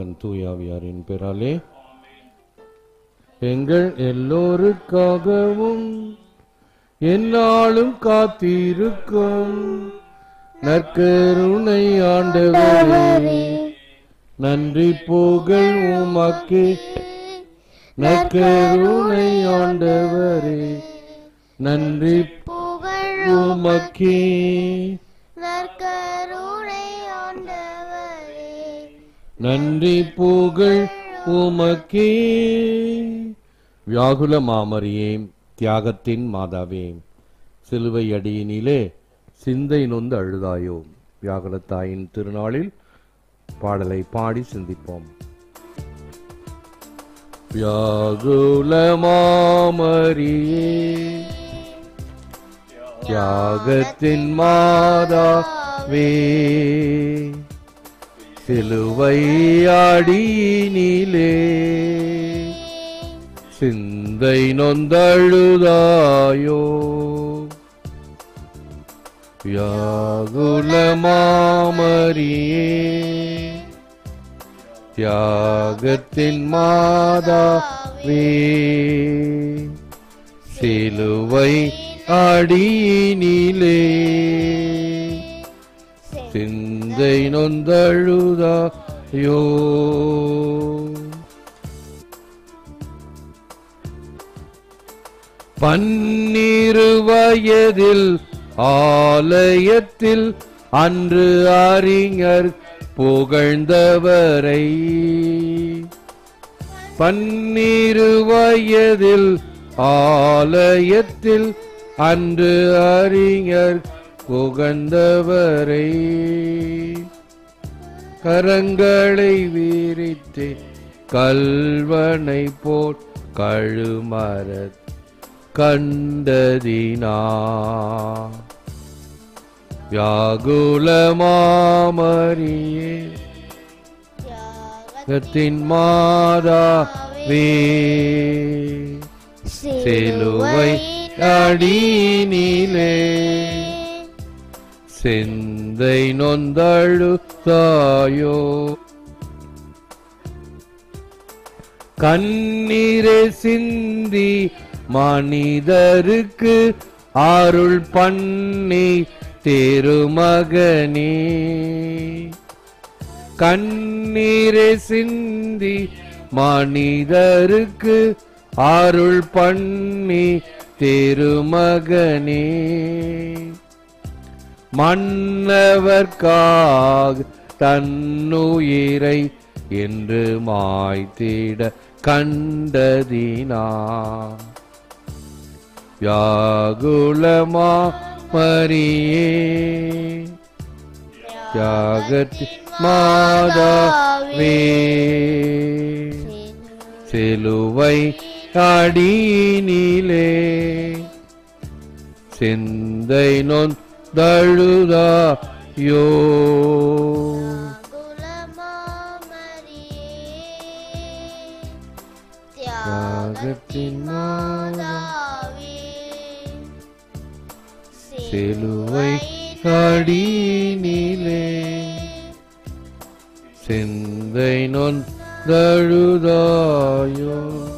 மகன் தூயாவியாரின் பெறாலே எங்கள் எல்லோருக்காகவும் என்னாலும் காத்திருக்கும் நற்கருணை ஆண்டவரே நன்றி புகழ் உமக்கு நற்கருணை ஆண்டவரே நன்றி புகழ் உமக்கே நற்கருணை ஆண்டவரே நன்றி புகழ் உமக்கே வியாகுல மாமரியே தியாகத்தின் மாதாவே சிலுவை அடியினிலே சிந்தை நொந்து அழுதாயோ வியாகுல தாயின் திருநாளில் பாடலை பாடி சிந்திப்போம் வியாகுல மாமரியே தியாகத்தின் மாதாவே சிலுவை அடியினிலே சிந்தை நொந்தழுதாயோ வியாகுல மாமரியே தியாகத்தின் மாதாவே சிலுவை அடியினிலே சிந்தை நொந்தழுதாயோ பன்னிரு வயதில் ஆலயத்தில் அன்று அறிஞர் புகழ்ந்தவரை பன்னிரு வயதில் ஆலயத்தில் அன்று அறிஞர் புகழ்ந்தவரை கரங்களை வீரித்து கல்வனை போல் கழுமரத் கண்டதினா வியாகுலமாமரியே கத்தின் மாதாவே சிலுவை அடியினிலே சிந்தை நொந்தழுதாயோ கண்ணீரை சிந்தி மனிதருக்கு அருள் பண்ணி திருமகனே கண்ணீரை சிந்தி மனிதருக்கு அருள் பண்ணி திருமகனே மன்னவர்க்காக தன்னுயிரை என்று மாய்த்திட கண்டதினா வியாகுலமா மரியே தியாகத்தி மாதாவே சிலுவை அடியினிலே சிந்தை நொந்தழுதாயோ தியாகத்தின் மாதாவே சிலுவை அடியினிலே சிந்தை நொந்தழுதாயோ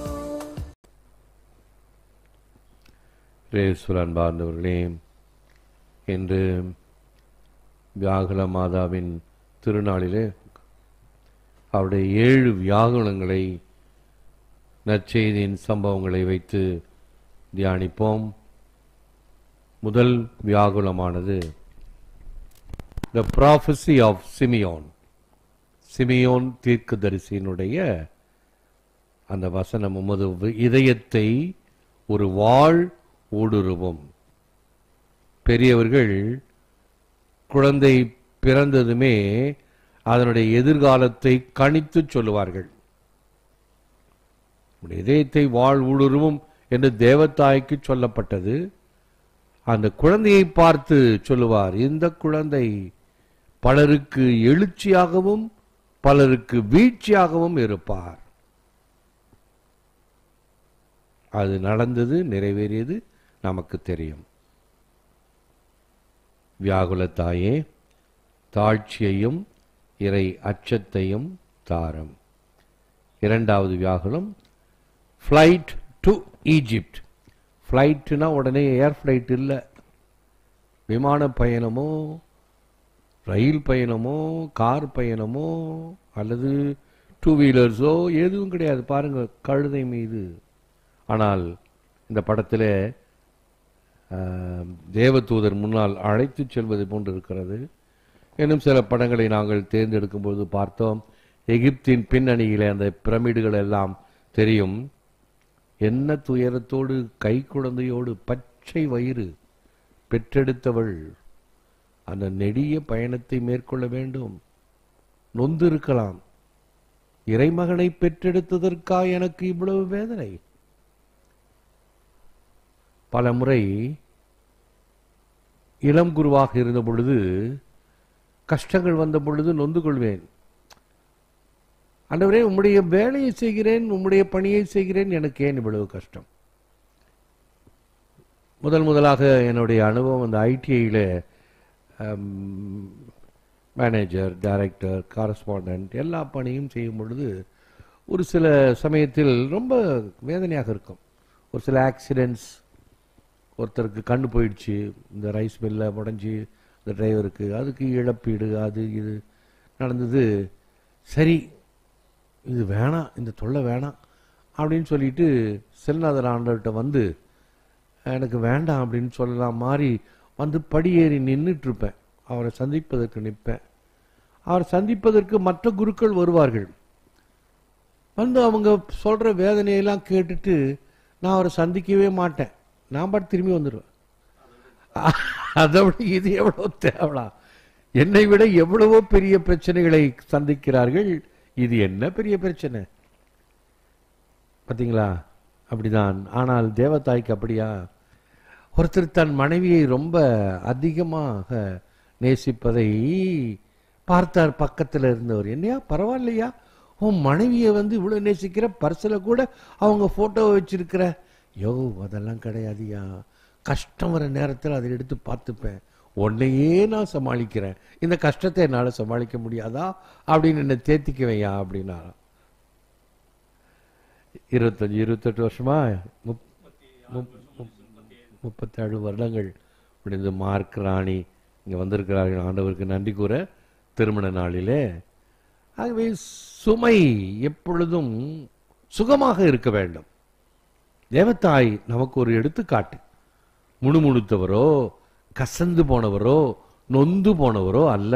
ரேசுர் அன்பார்ந்தவர்களே இன்று வியாகுல மாதாவின் திருநாளிலே அவருடைய ஏழு வியாகுலங்களை நற்செய்தியின் சம்பவங்களை வைத்து தியானிப்போம் முதல் வியாகுலமானது the prophecy of Simeon Simeon தீர்க்கதரிசியினுடைய அந்த வசனம் உமது இதயத்தை ஒரு வாழ் ஊடுருவும் பெரியவர்கள் குழந்தை பிறந்ததுமே அதனுடைய எதிர்காலத்தை கணித்து சொல்லுவார்கள் உம்முடைய இதயத்தை வாழ் ஊடுருவும் என்று தேவத்தாய்க்கு சொல்லப்பட்டது அந்த குழந்தையை பார்த்து சொல்லுவார் இந்த குழந்தை பலருக்கு எழுச்சியாகவும் பலருக்கு வீழ்ச்சியாகவும் இருப்பார் அது நடந்தது நிறைவேறியது நமக்கு தெரியும் வியாகுல தாயே தாழ்ச்சியையும் இறை அச்சத்தையும் தாரம் இரண்டாவது வியாகுலம் ஃப்ளைட் டு ஈஜிப்ட் ஃப்ளைட்டுனா உடனே ஏர் ஃப்ளைட் இல்லை விமான பயணமோ ரயில் பயணமோ கார் பயணமோ அல்லது டூ வீலர்ஸோ எதுவும் கிடையாது பாருங்க கழுதை மீது ஆனால் இந்த படத்தில் தேவதூதர் முன்னால் அழைத்து செல்வது போன்று இருக்கிறது இன்னும் சில படங்களை நாங்கள் தேர்ந்தெடுக்கும் பொழுது பார்த்தோம் எகிப்தின் பின்னணியிலே அந்த பிரமிடுகள் எல்லாம் தெரியும் என்ன துயரத்தோடு கை குழந்தையோடு பச்சை வயிறு பெற்றெடுத்தவள் அந்த நெடிய பயணத்தை மேற்கொள்ள வேண்டும் நொந்து இருக்கலாம் இறைமகனை பெற்றெடுத்ததற்கா எனக்கு இவ்வளவு வேதனை பல முறை இளம் குருவாக இருந்த பொழுது கஷ்டங்கள் வந்த பொழுது நொந்து கொள்வேன் ஆண்டவரே உம்முடைய வேலையை செய்கிறேன் உம்முடைய பணியை செய்கிறேன் எனக்கு ஏன் இவ்வளவு கஷ்டம் முதல் முதலாக என்னுடைய அனுபவம் அந்த ஐடிஐயில் மேனேஜர் டைரக்டர் காரஸ்பாண்டன்ட் எல்லா பணியும் செய்யும் பொழுது ஒரு சில சமயத்தில் ரொம்ப வேதனையாக இருக்கும் ஒரு சில ஆக்சிடென்ட்ஸ் ஒருத்தருக்கு கண்ணு போயிடுச்சு இந்த ரைஸ் மில்ல உடஞ்சி இந்த டிரைவருக்கு அதுக்கு இழப்பீடு அது இது நடந்தது சரி இது வேணாம் இந்த தொல்லை வேணாம் அப்படின்னு சொல்லிட்டு செல்நாதர் ஆண்டவர்கிட்ட வந்து எனக்கு வேண்டாம் அப்படின்னு சொல்லலாம் மாறி வந்து படியேறி நின்றுட்டு இருப்பேன் அவரை சந்திப்பதற்கு நிற்பேன் அவரை சந்திப்பதற்கு மற்ற குருக்கள் வருவார்கள் வந்து அவங்க சொல்ற வேதனையெல்லாம் கேட்டுட்டு நான் அவரை சந்திக்கவே மாட்டேன் நான் பாட்டு திரும்பி வந்துடுவேன் அதை விட இது எவ்வளோ தேவலாம் என்னை விட எவ்வளவோ பெரிய பிரச்சனைகளை சந்திக்கிறார்கள் இது என்ன பெரிய பிரச்சனை பார்த்தீங்களா அப்படிதான் ஆனால் தேவதாய்க்கு அப்படியா ஒருத்தர் தன் மனைவியை ரொம்ப அதிகமாக நேசிப்பதை பார்த்தார் பக்கத்தில் இருந்தவர் என்னையா பரவாயில்லையா உன் மனைவியை வந்து இவ்வளோ நேசிக்கிற பர்சில் கூட அவங்க ஃபோட்டோவை வச்சிருக்கிற யோ அதெல்லாம் கிடையாதுயா கஷ்டம் வர நேரத்தில் அதை எடுத்து பார்த்துப்பேன் உன்னையே நான் சமாளிக்கிறேன் இந்த கஷ்டத்தை என்னால் சமாளிக்க முடியாதா அப்படின்னு என்னை தேத்திக்குவையா அப்படின்னாராம் இருபத்தஞ்சு இருபத்தெட்டு வருஷமா முப் முப்- முப்- முப்பத்தேழு வருடங்கள் முடிந்து மார்க் ராணி இங்கே வந்திருக்கிறார்கள் ஆண்டவருக்கு நன்றி கூற திருமண நாளிலே ஆகவே சுமை எப்பொழுதும் சுகமாக இருக்க வேண்டும் தேவத்தாய் நமக்கு ஒரு எடுத்துக்காட்டு முணுமுணுத்தவரோ கசந்து போனவரோ நொந்து போனவரோ அல்ல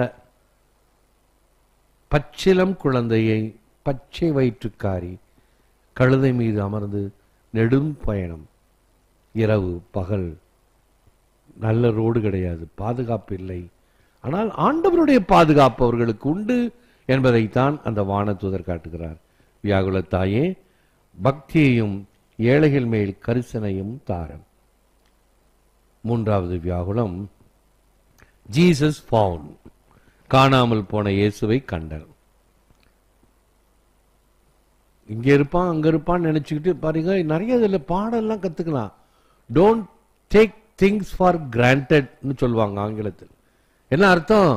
பச்சிலம் குழந்தையை பச்சை வயிற்றுக்காரி கழுதை மீது அமர்ந்து நெடும் பயணம் இரவு பகல் நல்ல ரோடு கிடையாது பாதுகாப்பு இல்லை ஆனால் ஆண்டவருடைய பாதுகாப்பு அவர்களுக்கு உண்டு என்பதைத்தான் அந்த வானதூதர் காட்டுகிறார் வியாகுல தாயே பக்தியையும் ஏழைகள் மேல் கரிசனையும் தாரம் மூன்றாவது வியாகுலம் ஜீசஸ் ஃபவுண்ட் காணாமல் போன இயேசுவை கண்டல் இங்க இருப்பான் அங்க இருப்பான்னு நினைச்சுக்கிட்டு பாருங்க நிறைய இதுல பாடெல்லாம் கத்துக்கலாம் டோன்ட் டேக் திங்ஸ் ஃபார் கிராண்டட்னு சொல்லுவாங்க ஆங்கிலத்தில் என்ன அர்த்தம்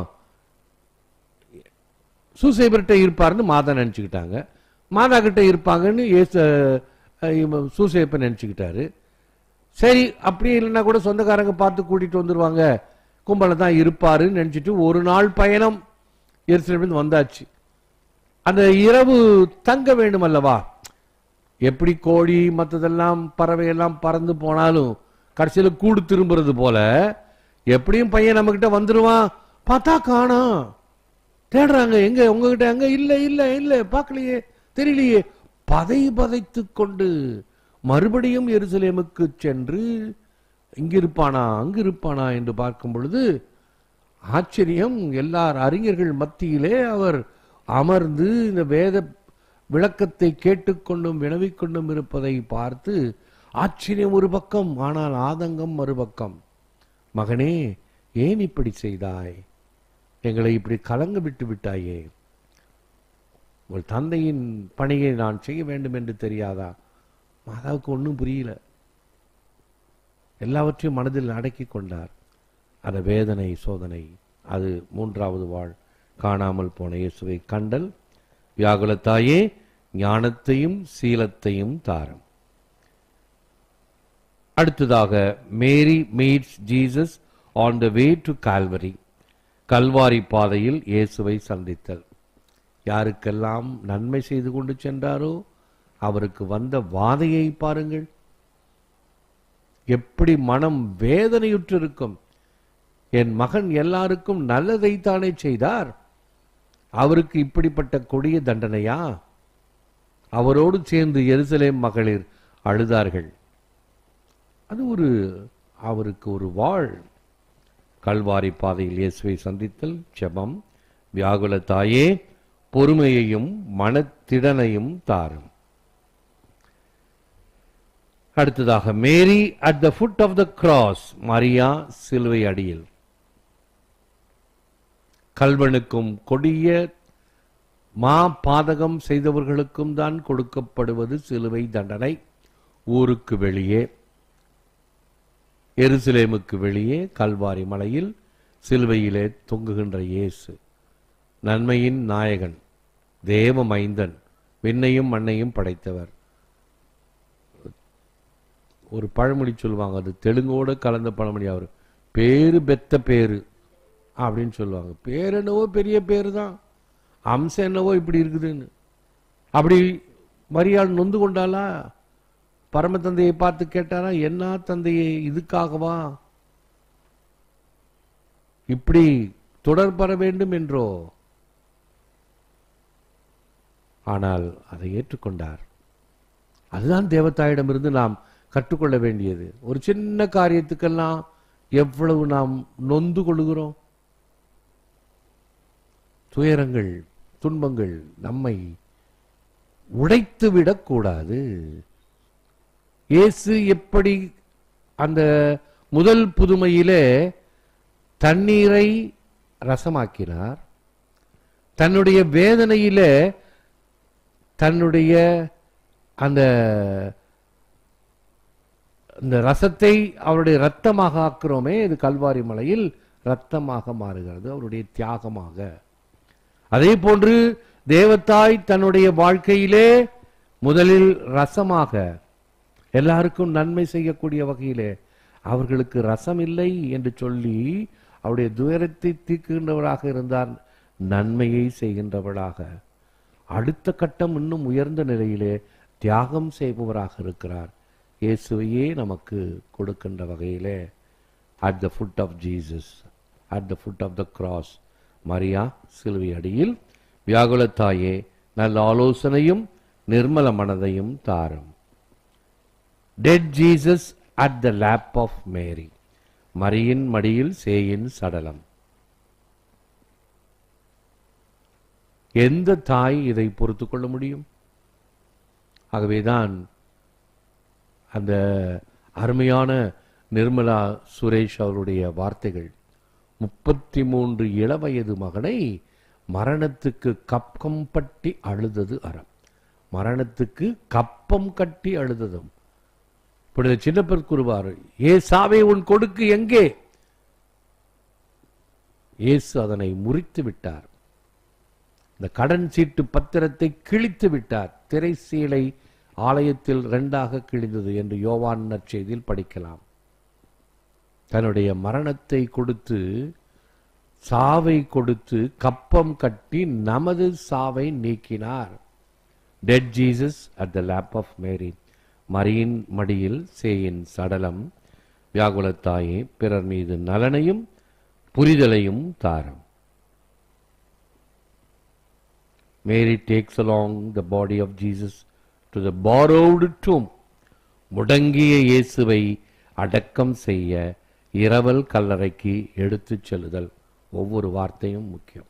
சூசைபர்கிட்ட இருப்பாருன்னு மாதா நினச்சிக்கிட்டாங்க மாதா கிட்ட இருப்பாங்கன்னு ஏசு சூசைப்ப நினச்சிக்கிட்டாரு சரி அப்படியே இல்லைன்னா கூட சொந்தக்காரங்க பார்த்து கூட்டிட்டு வந்துருவாங்க கும்பல தான் இருப்பாருன்னு நினச்சிட்டு ஒரு நாள் பயணம் எருசலேமிலிருந்து வந்தாச்சு அந்த இரவு தங்க வேண்டும் அல்லவா எப்படி கோழி மற்றதெல்லாம் பறவை எல்லாம் பறந்து போனாலும் கடைசியில் கூடு திரும்புறது போல எப்படியும் பையன் நம்மகிட்ட வந்துருவான் பார்த்தா காணோம் தேடுறாங்க எங்க உங்ககிட்ட எங்க இல்ல இல்ல இல்ல பார்க்கலையே தெரியலையே பதை பதைத்து கொண்டு மறுபடியும் எருசலேமுக்கு சென்று இங்கிருப்பானா அங்கிருப்பானா என்று பார்க்கும் பொழுது ஆச்சரியம் எல்லார் அறிஞர்கள் மத்தியிலே அவர் அமர்ந்து இந்த வேத விளக்கத்தை கேட்டுக்கொண்டும் வினவிக்கொண்டும் இருப்பதை பார்த்து ஆச்சரியம் ஒரு பக்கம் ஆனால் ஆதங்கம் மறுபக்கம் மகனே ஏன் இப்படி செய்தாய் எங்களை இப்படி கலங்க விட்டு விட்டாயே உங்கள் தந்தையின் பணியை நான் செய்ய வேண்டும் என்று தெரியாதா மாதாவுக்கு ஒன்றும் புரியல எல்லாவற்றையும் மனதில் அடக்கி கொண்டார் அந்த வேதனை சோதனை அது மூன்றாவது வாழ் காணாமல் போன இயேசுவை கண்டல் வியாகுலத்தாயே ஞானத்தையும் சீலத்தையும் தாரும் அடுத்ததாக Mary meets Jesus on the way to Calvary கல்வாரி பாதையில் இயேசுவை சந்தித்தல் யாருக்கெல்லாம் நன்மை செய்து கொண்டு சென்றாரோ அவருக்கு வந்த வாதையை பாருங்கள் எப்படி மனம் வேதனையுற்றிருக்கும் என் மகன் எல்லாருக்கும் நல்லதைத்தானே செய்தார் அவருக்கு இப்படிப்பட்ட கொடிய தண்டனையா அவரோடு சேர்ந்து எருசலேம் மகளிர் அழுதார்கள் அது ஒரு அவருக்கு ஒரு வாழ் கல்வாரி பாதையில் இயேசுவை சந்தித்தல் ஜெபம் வியாகுல தாயே பொறுமையையும் மனத்திடனையும் தாரும் அடுத்ததாக Mary at the foot of the cross மரியா சிலுவை அடியில் கல்வனுக்கும் கொடிய மா பாதகம் செய்தவர்களுக்கும் தான் கொடுக்கப்படுவது சிலுவை தண்டனை ஊருக்கு வெளியே எருசலேமுக்கு வெளியே கல்வாரி மலையில் சிலுவையிலே தொங்குகின்ற இயேசு நன்மையின் நாயகன் தேவ மைந்தன் விண்ணையும் மண்ணையும் படைத்தவர் ஒரு பழமொழி சொல்லுவாங்க அது தெலுங்கோட கலந்த பழமொழி அவர் பேரு பெத்த பேரு அப்படின்னு சொல்லுவாங்க பேர் என்னவோ பெரிய பேரு தான் அம்சம் என்னவோ இப்படி இருக்குதுன்னு அப்படி மரியாள் நொந்து கொண்டாளா பரம தந்தையை பார்த்து கேட்டாரா என்ன தந்தையே இதுக்காகவா இப்படி தொடர் பெற வேண்டும் என்றோ ஆனால் அதை ஏற்றுக்கொண்டார் அதுதான் தேவத்தாயிடமிருந்து நாம் கற்றுக்கொள்ள வேண்டியது ஒரு சின்ன காரியத்துக்கெல்லாம் எவ்வளவு நாம் நொந்து கொள்கிறோம் துயரங்கள் துன்பங்கள் நம்மை உடைத்து விடக்கூடாது இயேசு எப்படி அந்த முதல் புதுமையிலே தண்ணீரை ரசமாக்கினார் தன்னுடைய வேதனையிலே தன்னுடைய அந்த இந்த ரசத்தை அவருடைய ரத்தமாக ஆக்குறோமே இது கல்வாரி மலையில் ரத்தமாக மாறுகிறது அவருடைய தியாகமாக அதே போன்று தேவத்தாய் தன்னுடைய வாழ்க்கையிலே முதலில் ரசமாக எல்லாருக்கும் நன்மை செய்யக்கூடிய வகையிலே அவர்களுக்கு ரசம் இல்லை என்று சொல்லி அவருடைய துயரத்தை தீர்க்கின்றவராக இருந்தார் நன்மையை செய்கின்றவளாக அடுத்த கட்டம் இன்னும் உயர்ந்த நிலையிலே தியாகம் செய்பவராக இருக்கிறார் இயேசுவையே நமக்கு கொடுக்கின்ற வகையிலே at the foot of Jesus at the foot of the cross மரியா சிலுவை அடியில் வியாகுலத்தாயே நல்ல ஆலோசனையும் நிர்மல மனதையும் தாரும் dead Jesus at the lap of Mary மரியின் மடியில் சேயின் சடலம் எந்த தாய் இதை பொறுத்து கொள்ள முடியும் ஆகவேதான் அந்த அருமையான நிர்மலா சுரேஷ் அவருடைய வார்த்தைகள் முப்பத்தி மூன்று இளவயது மகனை மரணத்துக்கு கப்பம் பட்டி அழுதது அறம் மரணத்துக்கு கப்பம் கட்டி அழுததும் இப்பொழுது சின்னப்பர் கூறுவார் ஏ சாவே உன் கொடுக்கு எங்கே இயேசு அதனை முறித்து விட்டார் இந்த கடன் சீட்டு பத்திரத்தை கிழித்து விட்டார் திரைசீலை ஆலயத்தில் ரெண்டாக கிழிந்தது என்று யோவான் நற்செய்தியில் படிக்கலாம் தன்னுடைய மரணத்தை கொடுத்து சாவை கொடுத்து கப்பம் கட்டி நமது சாவை நீக்கினார் dead Jesus at the lap of Mary மரியின் மடியில் சேயின் சடலம் வியாகுலத்தாயே பிறர் மீது நலனையும் புரிதலையும் தாரும் Mary takes along the body of Jesus to the borrowed tomb. முடங்கிய இயேசுவை அடக்கம் செய்ய இரவல் கல்லறைக்கு எடுத்துச் செல்லுதல் ஒவ்வொரு வார்த்தையும் முக்கியம்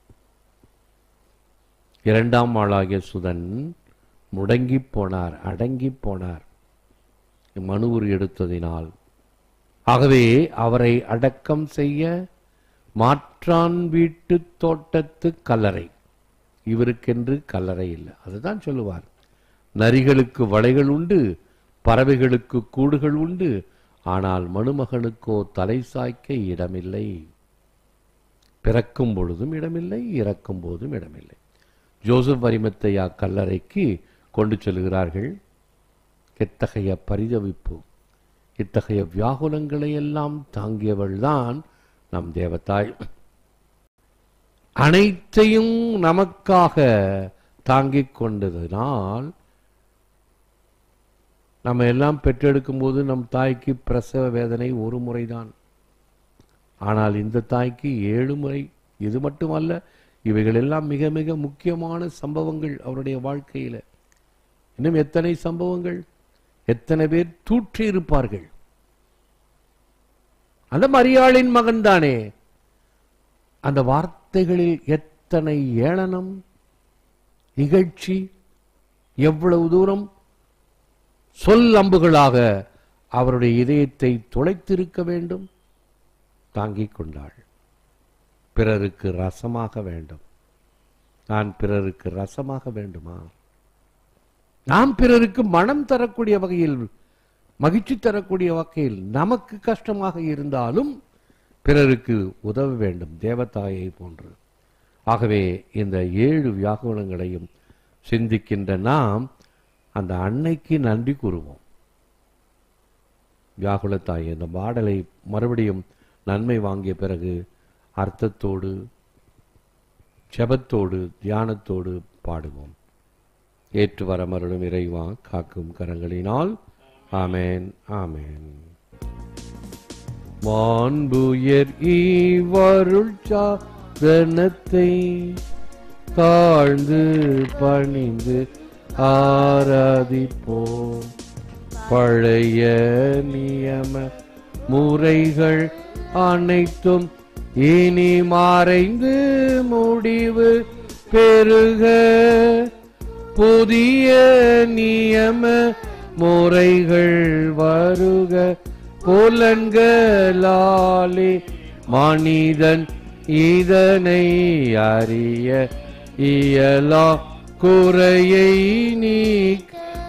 இரண்டாம் ஆளாகிய சுதன் முடங்கி போனார் அடங்கி போனார் மனுவுர் எடுத்ததினால் ஆகவே அவரை அடக்கம் செய்ய மாற்றான் வீட்டு தோட்டத்து கல்லறை இவருக்கென்று கல்லறை இல்லை அதுதான் சொல்லுவார் நரிகளுக்கு வலைகள் உண்டு பறவைகளுக்கு கூடுகள் உண்டு ஆனால் மணுமகனுக்கோ தலை சாய்க்க இடமில்லை பிறக்கும் பொழுதும் இடமில்லை இறக்கும் போதும் இடமில்லை ஜோசப் அரிமத்தையா கல்லறைக்கு கொண்டு செல்கிறார்கள் எத்தகைய பரிதவிப்பு இத்தகைய வியாகுலங்களை எல்லாம் தாங்கியவள்தான் நம் தேவதாய் அனைத்தையும் நமக்காக தாங்கிக் கொண்டதினால் நம்ம எல்லாம் பெற்றெடுக்கும் போது நம் தாய்க்கு பிரசவ வேதனை ஒரு முறைதான் ஆனால் இந்த தாய்க்கு ஏழு முறை இது மட்டுமல்ல இவைகள் எல்லாம் மிக மிக முக்கியமான சம்பவங்கள் அவருடைய வாழ்க்கையில இன்னும் எத்தனை சம்பவங்கள் எத்தனை பேர் தூற்றி இருப்பார்கள் அந்த மரியாளின் மகன்தானே அந்த வார்த்தைகளில் எத்தனை ஏளனம் இகழ்ச்சி எவ்வளவு தூரம் சொல் அம்புகளாக அவருடைய இதயத்தை துளைத்திருக்க வேண்டும் தாங்கிக் கொண்டாள் பிறருக்கு ரசமாக வேண்டும் நான் பிறருக்கு ரசமாக வேண்டுமா நாம் பிறருக்கு மனம் தரக்கூடிய வகையில் மகிழ்ச்சி தரக்கூடிய வகையில் நமக்கு கஷ்டமாக இருந்தாலும் பிறருக்கு உதவ வேண்டும் தேவதாயை போன்று ஆகவே இந்த ஏழு வியாகுலங்களையும் சிந்திக்கின்ற நாம் அந்த அன்னைக்கு நன்றி கூறுவோம் வியாகுலத்தாய் இந்த பாடலை மறுபடியும் நன்மை வாங்கிய பிறகு அர்த்தத்தோடு ஜெபத்தோடு தியானத்தோடு பாடுவோம் ஏற்று வரமருளும் இறைவா காக்கும் கரங்களினால் ஆமேன் ஆமேன் மாண்புயர் ஈவருள் சாதனத்தை தாழ்ந்து பணிந்து ஆராதிப்போம் பழைய நியம முறைகள் அனைத்தும் இனி மறைந்து முடிவு பெருக புதிய நியம முறைகள் வருக புலன்களாலே மனிதன் இதனை அறிய இயலா குறையை நீக்க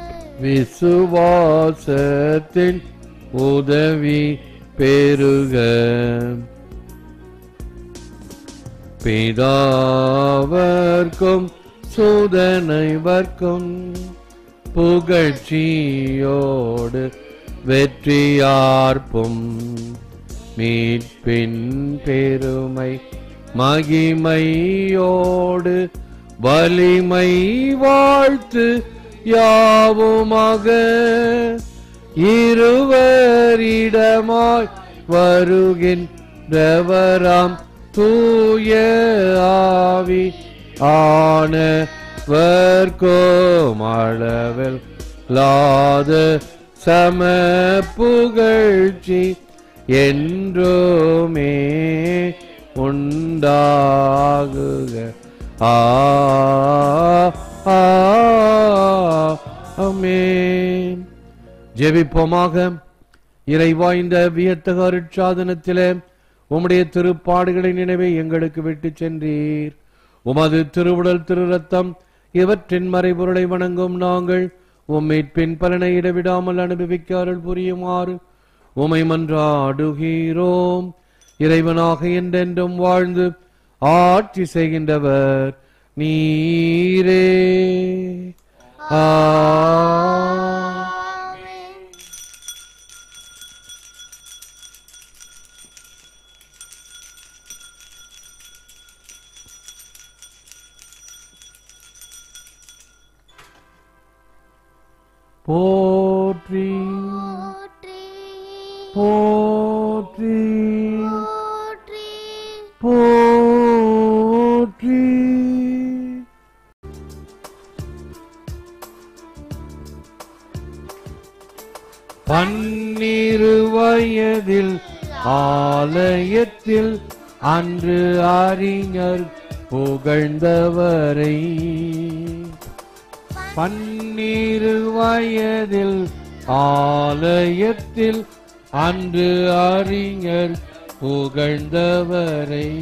விசுவாசத்தின் உதவி பெருக பிதாவர்க்கும் சுதனைவர்க்கும் புகழ்ச்சியோடு வெற்றியார்ப்பும் மீட்பின் பெருமை மகிமையோடு வலிமை வாழ்த்து யாவுமாக இருவரிடமாய் வருகின்றவராம் தூய ஆவி ஆனவர்க்கும் அளவில் லாத சம புகழ்ச்சி என்றுமே உண்டாகுக ஆ ஆ, ஆமென் ஜெபிப்போமாக இறைவா இந்த வியத்தக அருட்சாதனத்திலே உம்முடைய திருப்பாடுகளின் நினைவை எங்களுக்கு விட்டு சென்றீர் உமது திருவுடல் திரு ரத்தம் இவற்றின் மறைபொருளை வணங்கும் நாங்கள் உம்மிற்பின் பலனை இடைவிடாமல் அனுபவிக்க அருள் புரியுமாறு உமை மன்றாடுகிறோம் இறைவனாக என்றென்றும் வாழ்ந்து ஆட்சி செய்கின்றவர் நீரே ஆ ஆமென். போற்றி போற்றி போற்றி போற்றி போற்றி பன்னிரு வயதில் ஆலயத்தில் அன்று அறிஞர் புகழ்ந்தவரை பன்னிரு வயதில் ஆலயத்தில் அன்று அறிஞர் புகழ்ந்தவரை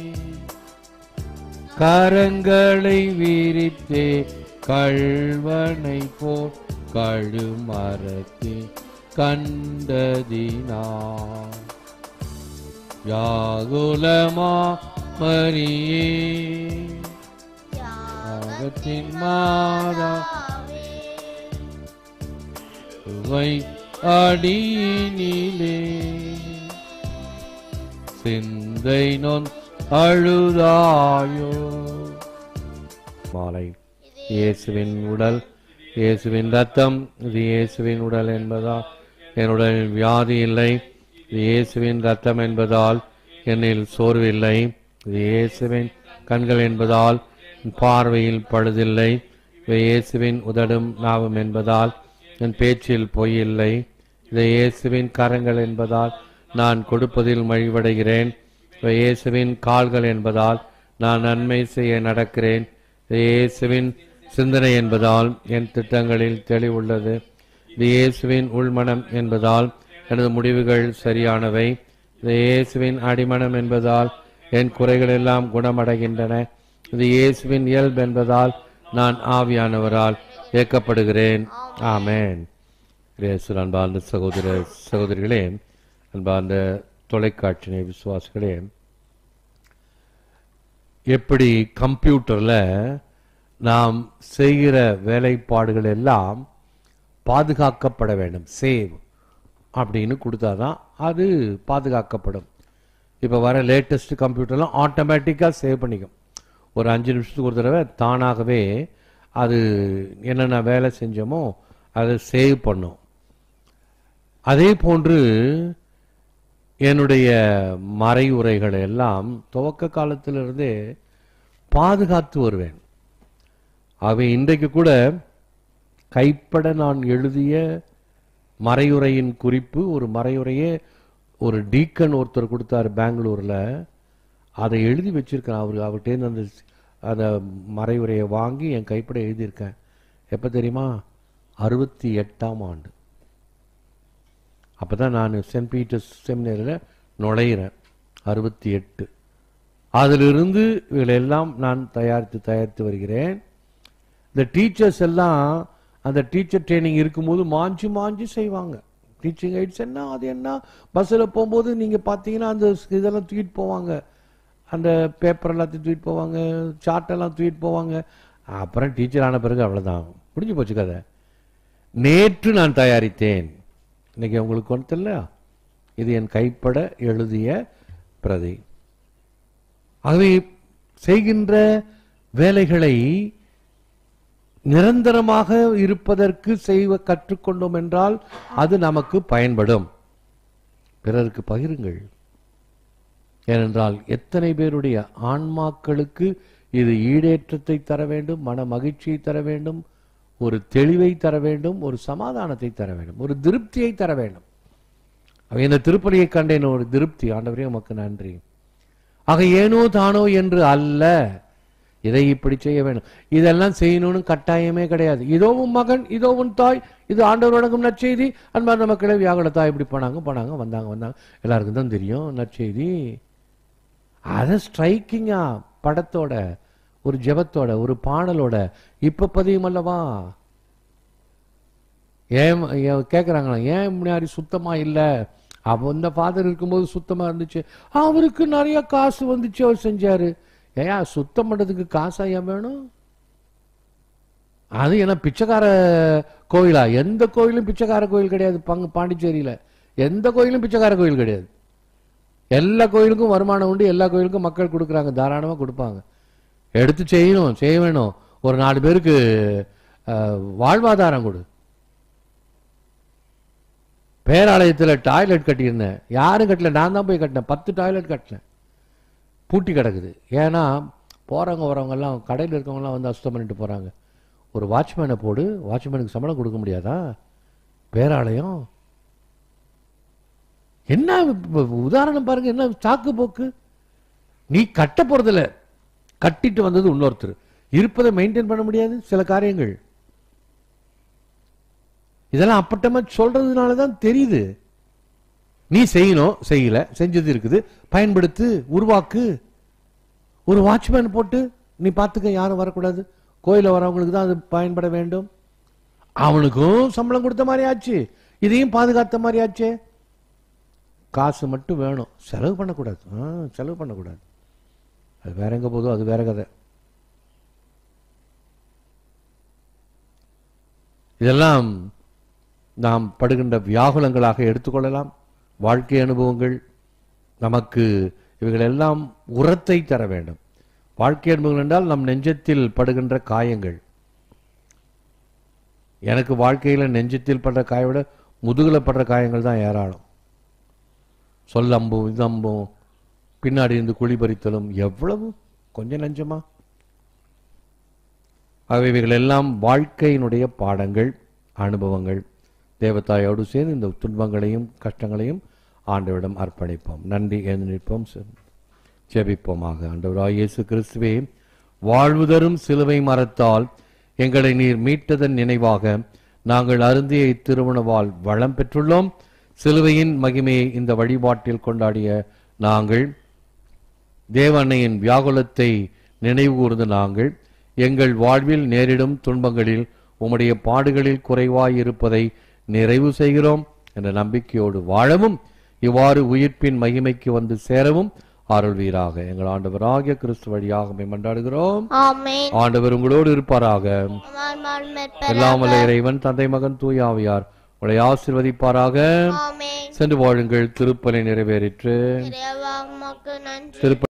கரங்களை விரித்தே கள்வனை போல் கழுமரத்தே கண்டதினா யாகுலமா மரியே யாக உலகத்தின் மாதா வை அடியினிலே சிந்தை நொன் அழுதாயோ மாலை இயேசுவின் உடல் இயேசுவின் ரத்தம் இது இயேசுவின் உடல் என்பதால் என் உடலில் வியாதி இல்லை இது இயேசுவின் ரத்தம் என்பதால் என்னில் சோர்வில்லை இது இயேசுவின் கண்கள் என்பதால் என் பார்வையில் பழுதில்லை இது இயேசுவின் உதடும் நாவும் என்பதால் என் பேச்சில் பொய் இல்லை இது இயேசுவின் கரங்கள் என்பதால் நான் கொடுப்பதில் மழிவடைகிறேன் இது இயேசுவின் கால்கள் என்பதால் நான் நன்மை செய்ய நடக்கிறேன் இது இயேசுவின் சிந்தனை என்பதால் என் திட்டங்களில் தெளிவுள்ளது இது இயேசுவின் உள்மனம் என்பதால் எனது முடிவுகள் சரியானவை இது இயேசுவின் அடிமனம் என்பதால் என் குறைகள் எல்லாம் குணமடைகின்றன இது இயேசுவின் இயல்பு என்பதால் நான் ஆவியானவரால் இயக்கப்படுகிறேன் ஆமென் இயேசு அன்பார்ந்த சகோதர சகோதரிகளே அன்பார்ந்த தொலைக்காட்சி விசுவாசிகளே எப்படி கம்ப்யூட்டரில் நாம் செய்கிற வேலைப்பாடுகள் எல்லாம் பாதுகாக்கப்பட வேண்டும் சேவ் அப்படின்னு கொடுத்தாதான் அது பாதுகாக்கப்படும் இப்போ வர லேட்டஸ்ட் கம்ப்யூட்டர்லாம் ஆட்டோமேட்டிக்காக சேவ் பண்ணிக்கும் ஒரு அஞ்சு நிமிஷத்துக்கு ஒரு தடவை தானாகவே அது என்னென்ன வேலை செஞ்சோமோ அதை சேவ் பண்ணும் அதே போன்று என்னுடைய மறையுரைகளை எல்லாம் துவக்க காலத்திலிருந்தே பாதுகாத்து வருவேன் ஆகவே இன்றைக்கு கூட கைப்பட நான் எழுதிய மறையுரையின் குறிப்பு ஒரு மறையுரையே ஒரு டீக்கன் ஒருத்தர் கொடுத்தாரு பெங்களூரில் அதை எழுதி வச்சிருக்கேன் அவர் அவர்கிட்டேருந்து அந்த அந்த மறையுரையை வாங்கி என் கைப்பட எழுதியிருக்கேன் எப்போ தெரியுமா அறுபத்தி எட்டாம் ஆண்டு அப்போ தான் நான் சென்ட் பீட்டர்ஸ் செமினரியில் நுழையிறேன் அறுபத்தி எட்டு அதிலிருந்து இவைகளெல்லாம் நான் தயாரித்து தயாரித்து வருகிறேன் இந்த டீச்சர்ஸ் எல்லாம் அந்த டீச்சர் ட்ரைனிங் இருக்கும்போது மாஞ்சி மாஞ்சி செய்வாங்க டீச்சிங் எய்ட்ஸ் என்ன அது என்ன பஸ்ஸில் போகும்போது நீங்கள் பார்த்தீங்கன்னா அந்த இதெல்லாம் தூக்கிட்டு போவாங்க அந்த பேப்பர் எல்லாத்தையும் தூக்கிட்டு போவாங்க சார்ட்டெல்லாம் தூக்கிட்டு போவாங்க அப்புறம் டீச்சர் ஆன பிறகு அவ்வளோதான் முடிஞ்சு போச்சு கதை நேற்று நான் தயாரித்தேன் இன்னைக்கு உங்களுக்கு ஒன்று தெரியல இது என் கைப்பட எழுதிய பிரதி ஆகவே செய்கின்ற வேலைகளை நிரந்தரமாக இருப்பதற்கு செய்வ கற்றுக்கொண்டோம் என்றால் அது நமக்கு பயன்படும் பிறருக்கு பகிருங்கள் ஏனென்றால் எத்தனை பேருடைய ஆன்மாக்களுக்கு இது ஈடேற்றத்தை தர வேண்டும் மன மகிழ்ச்சியை தர வேண்டும் ஒரு தெளிவை தர வேண்டும் ஒரு சமாதானத்தை தர வேண்டும் ஒரு திருப்தியை தர வேண்டும் அவ இந்த திருப்பலியை கண்டேன் ஒரு திருப்தி ஆண்டவரே உமக்கு நன்றி ஆக ஏனோ தானோ என்று அல்ல இதை இப்படி செய்ய வேண்டும் இதெல்லாம் செய்யணும்னு கட்டாயமே கிடையாது இதோ உன் மகன் இதோ உன் தாய் இது ஆண்டவர் வழங்கும் நற்செய்தி அன்பார்ந்த மக்களே வியாகுல தாய் இப்படி போனாங்க போனாங்க வந்தாங்க வந்தாங்க எல்லாருக்கும் தான் தெரியும் நற்செய்தி அதை ஸ்ட்ரைக்கிங்கா படத்தோட ஒரு ஜெபத்தோட ஒரு பாடலோட இப்ப பதியும் அல்லவா ஏன் ஏன் கேக்குறாங்களா ஏன் முன்னாடி சுத்தமா இல்ல அவ இந்த ஃபாதர் இருக்கும்போது சுத்தமா இருந்துச்சு அவருக்கு நிறைய காசு வந்துச்சு அவர் செஞ்சாரு ஏயா சுத்தம் பண்றதுக்கு காசா ஏன் வேணும் அது என்ன பிச்சைக்கார கோயிலா எந்த கோயிலும் பிச்சைக்கார கோயில் கிடையாது பங்கு பாண்டிச்சேரியில எந்த கோயிலும் பிச்சைக்கார கோயில் கிடையாது எல்லா கோயிலுக்கும் வருமானம் உண்டு எல்லா கோயிலுக்கும் மக்கள் கொடுக்குறாங்க தாராளமாக கொடுப்பாங்க எடுத்து செய்யணும் செய்ய வேணும் ஒரு நாலு பேருக்கு அஹ், வாழ்வாதாரம் கொடு பேராலயத்தில் டாய்லெட் கட்டியிருந்தேன் யாரும் கட்டல நான் தான் போய் கட்டினேன் பத்து டாய்லெட் கட்டினேன் பூட்டி கிடக்குது ஏன்னா போகிறவங்க வரவங்க எல்லாம் கடையில் இருக்கவங்கலாம் வந்து அசுத்தம் பண்ணிட்டு போகிறாங்க ஒரு வாட்ச்மேனை போடு வாட்ச்மேனுக்கு சம்பளம் கொடுக்க முடியாதா பேராலயம் என்ன இப்ப உதாரணம் பாருங்க என்ன சாக்கு போக்கு நீ கட்ட போறதில்ல கட்டிட்டு வந்தது இன்னொருத்தர் இருப்பதை மெயின்டைன் பண்ண முடியாது சில காரியங்கள் இதெல்லாம் அப்பட்டமா சொல்றதுனால தான் தெரியுது நீ செய்யணும் செய்யல செஞ்சது இருக்குது பயன்படுத்து உருவாக்கு ஒரு வாட்ச்மேன் போட்டு நீ பார்த்துக்க யாரும் வரக்கூடாது கோயில வரவங்களுக்கு தான் அது பயன்பட வேண்டும் அவனுக்கும் சம்பளம் கொடுத்த மாதிரி ஆச்சு இதையும் பாதுகாத்த மாதிரி ஆச்சே காசு மட்டும் வேணும் செலவு பண்ணக்கூடாது ஆ, செலவு பண்ணக்கூடாது அது வேற எங்க போதோ அது வேற கதை இதெல்லாம் நாம் படுகின்ற வியாகுலங்களாக எடுத்துக்கொள்ளலாம் வாழ்க்கை அனுபவங்கள் நமக்கு இவைகளெல்லாம் உரத்தை தர வேண்டும் வாழ்க்கை அனுபவங்கள் என்றால் நம் நெஞ்சத்தில் படுகின்ற காயங்கள் எனக்கு வாழ்க்கையில நெஞ்சத்தில் படுற காயை விட முதுகுல படுற காயங்கள் தான் ஏராளம் சொல்லம்பும் இதம்பும் பின்னாடி இருந்து குழி பறித்தலும் எவ்வளவு கொஞ்சம் நெஞ்சமா ஆகவே இவைகள் எல்லாம் வாழ்க்கையினுடைய பாடங்கள் அனுபவங்கள் தேவதாயோடு சேர்ந்து இந்த துன்பங்களையும் கஷ்டங்களையும் ஆண்டவரிடம் அர்ப்பணிப்போம் நன்றி என்று நிற்போம் செ- ஜெபிப்போமாக ஆண்டவராய் இயேசு கிறிஸ்துவே வாழ்வு தரும் சிலுவை மரத்தால் எங்களை நீர் மீட்டதன் நினைவாக நாங்கள் அருந்திய இத்திருமணவால் வளம் பெற்றுள்ளோம் சிலுவையின் மகிமையை இந்த வழிபாட்டில் கொண்டாடிய நாங்கள் தேவ அன்னையின் வியாகுலத்தை நினைவுகூர்ந்து நாங்கள் எங்கள் வாழ்வில் நேரிடும் துன்பங்களில் உம்முடைய பாடுகளில் குறைவாய் இருப்பதை நிறைவு செய்கிறோம் என்ற நம்பிக்கையோடு வாழவும் இவ்வாறு உயிர்ப்பின் மகிமைக்கு வந்து சேரவும் அருள்வீராக எங்கள் ஆண்டவராகிய கிறிஸ்து வழியாக உம்மை மன்றாடுகிறோம் ஆமென் ஆண்டவர் உங்களோடு இருப்பாராக உம்மால் மன்மேற்பெற எல்லாம் வல்ல இறைவன் தந்தை மகன் தூயாவியார் உங்களை ஆசீர்வதிப்பாராக ஆமென் சென்று வாழுங்கள் திருப்பலை நிறைவேறிற்று இறைவா உமக்கு நன்றி திருப்ப